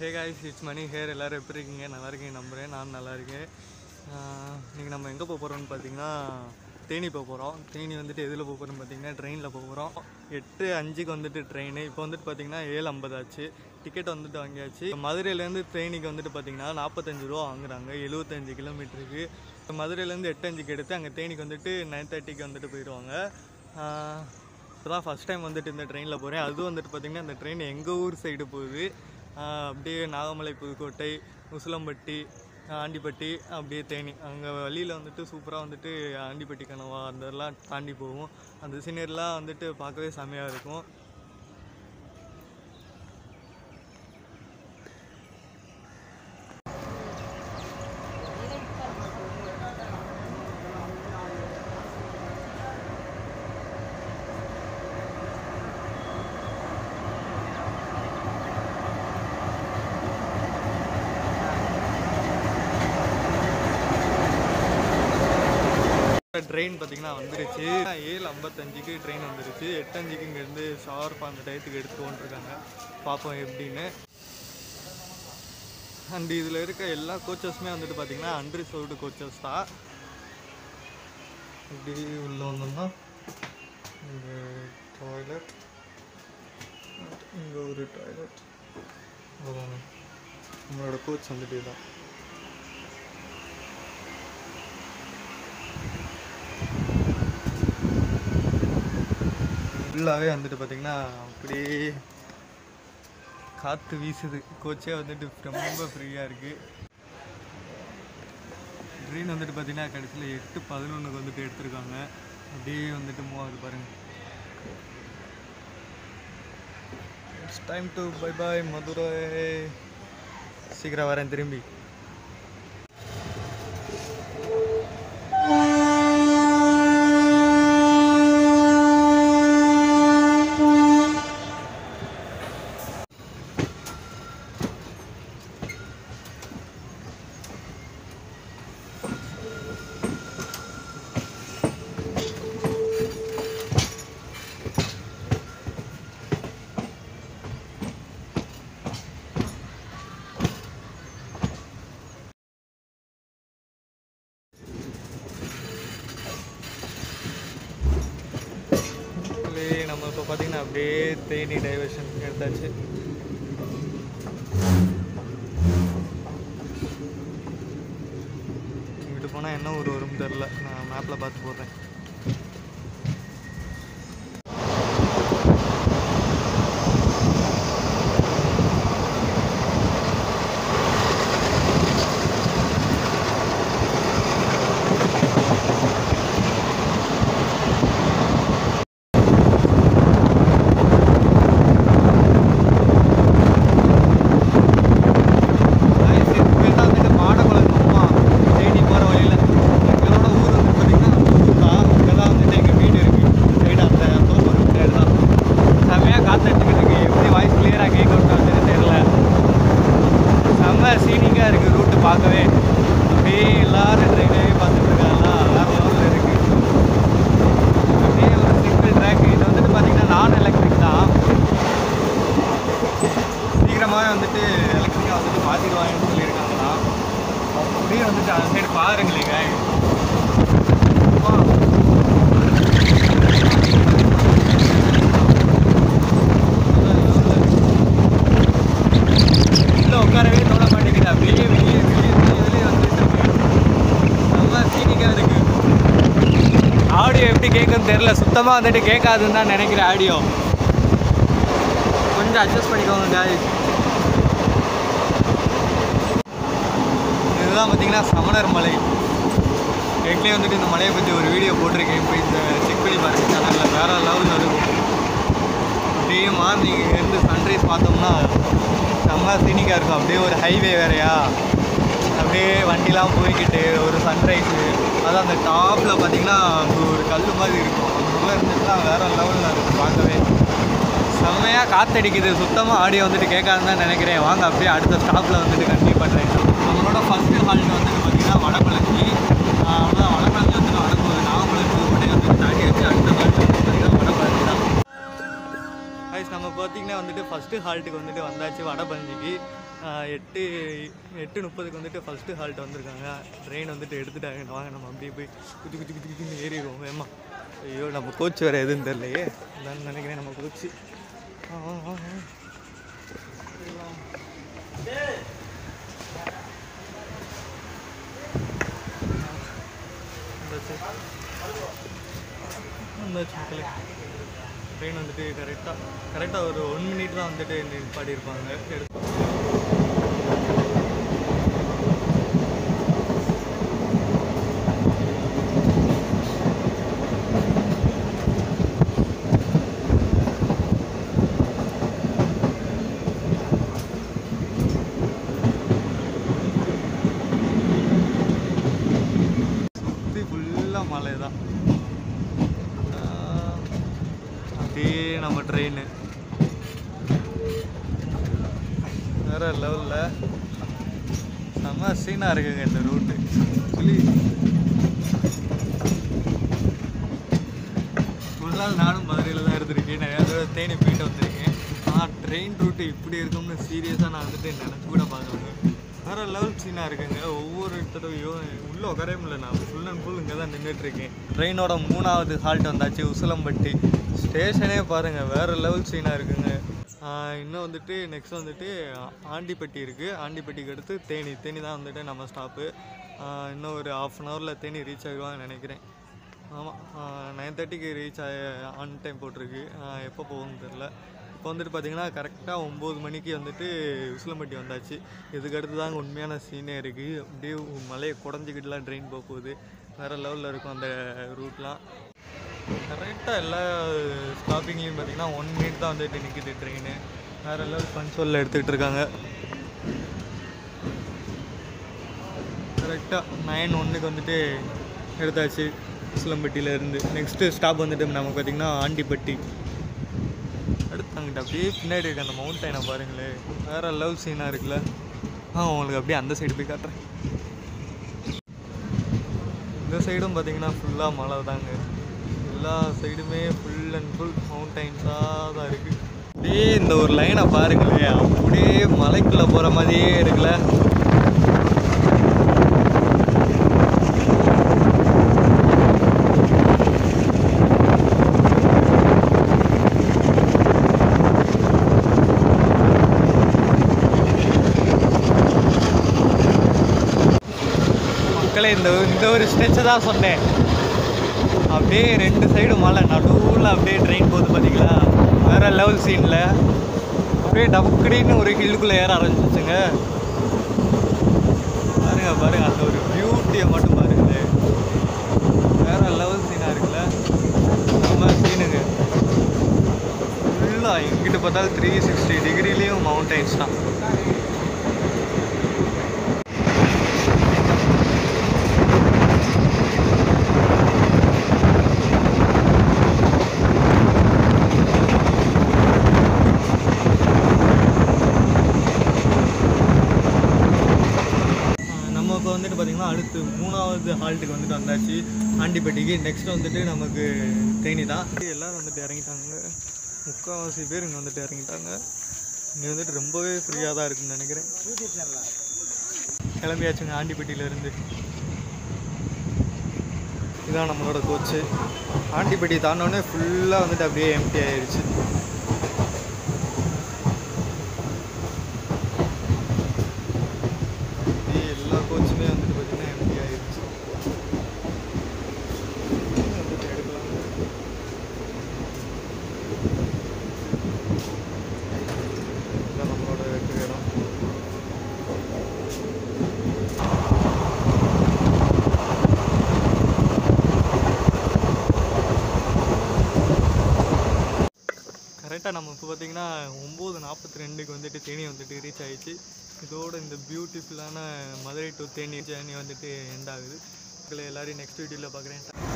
Hey guys it's Mani here எல்லோரும் எப்படி இருக்கீங்க நல்லா இருக்கீங்க நம்புகிறேன் நான் நல்லா இருக்கேன் இன்றைக்கி நம்ம எங்கே போக போகிறோம்னு பார்த்தீங்கன்னா தேனி போக போகிறோம் தேனி வந்துட்டு எதில் போக போகிறோம்னு பார்த்தீங்கன்னா ட்ரெயினில் போக போகிறோம் எட்டு அஞ்சுக்கு வந்துட்டு ட்ரெயின் இப்போ வந்துட்டு பார்த்தீங்கன்னா ஏழு ஐம்பது ஆச்சு டிக்கெட் வந்துட்டு வாங்கியாச்சு மதுரையிலேருந்து தேனிக்கு வந்துட்டு பார்த்தீங்கன்னா நாற்பத்தஞ்சு ரூபா வாங்குறாங்க எழுபத்தஞ்சு கிலோமீட்டருக்கு மதுரையிலேருந்து எட்டு அஞ்சுக்கு எடுத்து அங்கே தேனிக்கு வந்துட்டு நைன் தேர்ட்டிக்கு வந்துட்டு போயிடுவாங்க இப்போ தான் ஃபஸ்ட் டைம் வந்துட்டு இந்த ட்ரெயினில் போகிறேன் அதுவும் வந்துட்டு பார்த்திங்கன்னா இந்த ட்ரெயின் எங்கள் ஊர் சைடு போகுது ஆஹ் அப்படியே நாகமலை புதுக்கோட்டை உசிலம்பட்டி ஆண்டிப்பட்டி அப்படியே தேனி அங்கே வழியில் வந்துட்டு சூப்பராக வந்துட்டு ஆண்டிப்பட்டி கனவா அந்த இதெல்லாம் தாண்டி போகும் அந்த சீனரிலாம் வந்துட்டு பார்க்கவே செமையாக இருக்கும் ட்ரெயின் பார்த்தீங்கன்னா வந்துருச்சு ஏழு ஐம்பத்தஞ்சுக்கு ட்ரெயின் வந்துருச்சு எட்டஞ்சுக்கு இங்கேருந்து ஷார்ப்பாக அந்த டயத்துக்கு எடுத்துகிட்டு இருக்காங்க பார்ப்போம் எப்படின்னு அண்ட் இதில் இருக்க எல்லா கோச்சஸுமே வந்துட்டு பார்த்தீங்கன்னா அன்ரிசர்வ்டு கோச்சஸ் தான் இப்படி உள்ள வந்தோம்னா இங்கே டாய்லெட் இங்கே ஒரு டாய்லெட் அவ்வளோதாங்க நம்மளோட கோச் வந்துட்டு தான் ஃபுல்லாகவே வந்துட்டு பார்த்திங்கன்னா அப்படியே காற்று வீசுது கோச்சே வந்துட்டு ரொம்ப ஃப்ரீயாக இருக்குது ட்ரெயின் வந்துட்டு பார்த்திங்கன்னா கடைசியில் எட்டு பதினொன்றுக்கு வந்துட்டு எடுத்திருக்காங்க அப்படியே வந்துட்டு மூவ் ஆகுது பாருங்கள் it's time to bye bye Madurai சீக்கிரம் வரேன் திரும்பி அப்படியே நம்ம இப்போ பார்த்தீங்கன்னா அப்படியே தேனி டைவர்ஷன் எடுத்தாச்சு இங்கிட்டு போனால் என்ன ஊர் வரும் தெரில நான் மேப்பில் பார்த்து போடுறேன் தேனி போகிற வழியில் எங்களோட ஊர் வந்து பார்த்தீங்கன்னா ஊர் தான் இங்கே தான் வந்துட்டு எங்கள் வீடு இருக்குது சைடு அந்த தோப்பு சைடு தான் செம்மையாக காத்தடிச்சுக்கிட்டு இருக்கு எப்படி வாய்ஸ் கிளியராக கேட்க விட்டு தெரியல செம்ம சீனிங்காக இருக்குது ரூட்டு பார்க்கவே அப்படியே எல்லாரும் ட்ரெயினே பார்த்துட்டு இருக்காங்களா வேறு லெவலில் இருக்குது அப்படியே ஒரு சிங்கிள் ட்ராக் இது வந்துட்டு பார்த்தீங்கன்னா நான் எலக்ட்ரிக் தான் சீக்கிரமாகவே வந்துட்டு எலக்ட்ரிக்காக வந்துட்டு மாற்றிடுவாங்கன்னு சொல்லியிருக்காங்களா அப்படியே வந்துட்டு அந்த சைடு பாருங்களேங்க உள்ள உட்காரவே தோண மாட்டேங்குது அப்படியே வெளியே வெளியே வெளியே வெளியே வந்துட்டு இருக்கு ரொம்ப சீனிக்காக இருக்கு ஆடியோ எப்படி கேட்குன்னு தெரில சுத்தமாக வந்துட்டு கேட்காதுன்னு தான் நினைக்கிறேன் ஆடியோ கொஞ்சம் அட்ஜஸ்ட் பண்ணிக்கோங்க guys இதுதான் பார்த்தீங்கன்னா சமணர் மலை ஏற்கனவே வந்துட்டு இந்த மலையை பற்றி ஒரு வீடியோ போட்டிருக்கேன் போய் இந்த செக் பண்ணி பாருங்க சேனலில் வேறு லெவலில் இருக்கும் அப்படியே மார்னிங் இருந்து சன்ரைஸ் பார்த்தோம்னா செம்ம சீனிக்காக இருக்கும் அப்படியே ஒரு ஹைவே வேறையா அப்படியே வண்டிலாம் போய்கிட்டு ஒரு சன்ரைஸு அதான் அந்த டாப்பில் பார்த்தீங்கன்னா ஒரு கல் மாதிரி இருக்கும் அதுக்குள்ளே இருந்துச்சுன்னா வேறு லெவலில் இருக்கும் பார்க்கவே செம்மையாக காத்தடிக்குது சுத்தமாக ஆடியோ வந்துட்டு கேட்காதுன்னு தான் நினைக்கிறேன் வாங்க அப்படியே அடுத்த ஸ்டாப்பில் வந்துட்டு கண்டினியூ பண்ணுறேன் நம்மளோட ஃபஸ்ட்டு ஹால்ட் வந்துட்டு பார்த்தீங்கன்னா வடபழஞ்சி அவ்வளோதான் வடபழஞ்சி வந்துட்டு வரப்போகுது நாகப்பழம் புதுக்கோட்டை வந்துட்டு தாண்டி வச்சு அடுத்த ஹால்ட் வந்து பார்த்தீங்கன்னா வடபழஞ்சி தான் கைஸ் நம்ம பார்த்தீங்கன்னா வந்துட்டு ஃபஸ்ட்டு ஹால்ட்டுக்கு வந்துட்டு வந்தாச்சு வடபழஞ்சிக்கு ஆஹ் எட்டு எட்டு முப்பதுக்கு வந்துட்டு ஃபஸ்ட்டு ஹால்ட் வந்திருக்காங்க ட்ரெயின் வந்துட்டு எடுத்துட்டாங்க வாங்க நம்ம அப்படியே போய் குத்தி குத்தி குத்தி குத்தின்னு ஏறிடுவோம் வேமா ஐயோ நம்ம கோச் வேறு எதுவும் தெரியலையே நான் நினைக்கிறேன் நம்ம கோச்சு ஆ ஆ, ஆ, ஆ. வந்தாச்சு வந்தாச்சு மக்களே ட்ரெயின் வந்துட்டு கரெக்டாக கரெக்டாக ஒரு ஒன் மினிட் தான் வந்துட்டு நிப்பாடி இருப்பாங்க எடுத்து சுற்றி ஃபுல்லாக மலை தான் ஆஹ் அப்படியே நம்ம ட்ரெயின் வேற லெவலில் செம்ம சீனாக இருக்குங்க இந்த ரூட்டு சொல்லி ஃபுல்லாக நானும் மதுரையில் தான் இருந்திருக்கேன் நிறையா தடவை தேனி போயிட்டு வந்திருக்கேன் ஆனால் ட்ரெயின் ரூட்டு இப்படி இருக்கும்னு சீரியஸாக நான் வந்துட்டு நினச்சி கூட பார்க்கலங்க வேறு லெவல் சீனாக இருக்குங்க ஒவ்வொரு தடவையும் உள்ளே உட்காரவே முடியல நான் ஃபுல் அண்ட் ஃபுல் இங்கே தான் நின்றுட்டுருக்கேன் ட்ரெயினோட மூணாவது ஹால்ட் வந்தாச்சு உசிலம்பட்டி ஸ்டேஷனே பாருங்கள் வேறு லெவல் சீனாக இருக்குங்க ஆஹ் இன்னும் வந்துட்டு நெக்ஸ்ட் வந்துட்டு ஆண்டிப்பட்டி இருக்குது ஆண்டிப்பட்டிக்கு அடுத்து தேனி தேனி தான் வந்துட்டு நம்ம ஸ்டாப்பு இன்னும் ஒரு ஆஃப் அன் ஹவரில் தேனி ரீச் ஆகிடுவான்னு நினைக்கிறேன் ஆமாம் நைன் தேர்ட்டிக்கு ரீச் ஆகி ஆன் டைம் போட்டிருக்கு ஆஹ் எப்போ போகும்னு தெரில இப்போ வந்துட்டு பார்த்தீங்கன்னா கரெக்டாக ஒம்பது மணிக்கு வந்துட்டு உசிலம்பட்டி வந்தாச்சு இதுக்கு அடுத்து தாங்க உண்மையான சீனே இருக்குது அப்படியே மலையை குடஞ்சிக்கிட்டுலாம் ட்ரெயின் போக போகுது வேறு லெவலில் இருக்கும் அந்த ரூட்லாம் கரெக்டாக எல்லா ஸ்டாப்பிங்லேயும் பார்த்தீங்கன்னா ஒன் மினிட் தான் வந்துட்டு நிற்கிது ட்ரெயின் வேறு லெவல் பன்சோலில் எடுத்துக்கிட்டு இருக்காங்க கரெக்டாக நைன் ஒன்றுக்கு வந்துட்டு எடுத்தாச்சு உசிலம்பட்டியில இருந்து நெக்ஸ்ட்டு ஸ்டாப் வந்துட்டு நமக்கு பார்த்திங்கன்னா ஆண்டிப்பட்டி அடுத்து அங்கிட்ட அப்படியே பின்னாடி இருக்க அந்த மவுண்டனை பாருங்களேன் வேறு லெவல் சீனாக இருக்குல்ல ஆ உங்களுக்கு அப்படியே அந்த சைடு போய் காட்டுறேன் இந்த சைடும் பார்த்தீங்கன்னா ஃபுல்லாக மலை தாங்க எல்லா சைடுமே ஃபுல் அண்ட் ஃபுல் மவுண்டைன்ஸாக தான் இருக்குது அப்படியே இந்த ஒரு லைனை பாருங்களேன் அப்படியே மலைக்குள்ளே போகிற மாதிரியே இருக்குல்ல மக்களே இந்த இந்த ஒரு ஸ்ட்ரெச்சை தான் சொன்னேன் அப்படியே ரெண்டு சைடு மலை நடுவில் அப்படியே ட்ரெயின் போகுது பார்த்தீங்களா வேற லெவல் சீனில் அப்படியே டப்புக்கடின்னு ஒரு ஹில்லுக்குள்ளே ஏற ஆரம்பிச்சிச்சுங்க பாருங்க பாருங்க அந்த ஒரு பியூட்டியை மட்டும் பாருங்களேன் வேற லெவல் சீனாக இருக்குல்ல நம்ம சீனுங்க ஃபுல்லாக எங்கிட்ட பார்த்தாலும் த்ரீ சிக்ஸ்டி டிகிரிலையும் மவுண்டைன்ஸ் தான் ஆஹ் நம்ம இப்போ வந்துட்டு பார்த்திங்கன்னா அடுத்து மூணாவது ஹால்ட்டுக்கு வந்துட்டு வந்தாச்சு ஆண்டிப்பட்டிக்கு நெக்ஸ்ட் வந்துட்டு நமக்கு தேனி தான் எல்லோரும் வந்துட்டு இறங்கிட்டாங்க முக்கால்வாசி பேர் இங்கே வந்துட்டு இறங்கிட்டாங்க இங்கே வந்துட்டு ரொம்பவே ஃப்ரீயாக தான் இருக்குன்னு நினைக்கிறேன் கிளம்பியாச்சுங்க ஆண்டிப்பட்டியிலேருந்து இதான் நம்மளோட கோச்சு ஆண்டிப்பட்டி தாண்டோடனே ஃபுல்லாக வந்துட்டு அப்படியே எம்டி ஆயிடுச்சு அப்படியே எல்லா கோச்சுமே வந்துட்டு பார்த்தீங்கன்னா எம்டி ஆயிடுச்சு வந்துட்டு எடுக்கலாம் இதுதான் நம்மளோட வெற்றி இடம் கரெக்டாக நம்ம இப்போ பார்த்தீங்கன்னா ஒம்பது நாற்பத்தி ரெண்டுக்கு வந்துட்டு தேனி வந்துட்டு ரீச் ஆயிடுச்சு இதோட இந்த பியூட்டிஃபுல்லான மதுரை டு தேனி ஜேர்னி வந்துட்டு எண்ட் ஆகுது உங்களை எல்லாரையும் நெக்ஸ்ட் வீடியோவில் பார்க்குறேன்